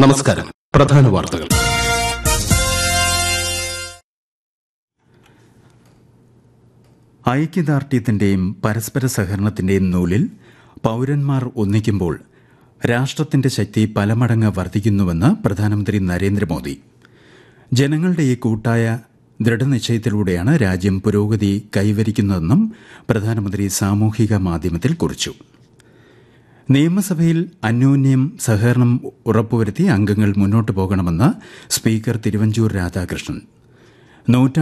നമസ്കാരം പ്രധാന വാർത്തകൾ ഐക്യദാർഢ്യത്തിന്റെയും പരസ്പര സഹകരണത്തിന്റെയും നൂലിൽ പൌരന്മാർ ഒന്നിക്കുമ്പോൾ രാഷ്ട്രത്തിന്റെ ശക്തി പലമടങ്ങ് വർദ്ധിക്കുന്നുവെന്ന് പ്രധാനമന്ത്രി നരേന്ദ്രമോദി ജനങ്ങളുടെ ഈ കൂട്ടായ ദൃഢനിശ്ചയത്തിലൂടെയാണ് രാജ്യം പുരോഗതി കൈവരിക്കുന്നതെന്നും പ്രധാനമന്ത്രി സാമൂഹിക മാധ്യമത്തിൽ കുറിച്ചു നിയമസഭയിൽ അന്യോന്യം സഹകരണം ഉറപ്പുവരുത്തി അംഗങ്ങൾ മുന്നോട്ടു പോകണമെന്ന് സ്പീക്കർ തിരുവഞ്ചൂർ രാധാകൃഷ്ണൻ നൂറ്റാ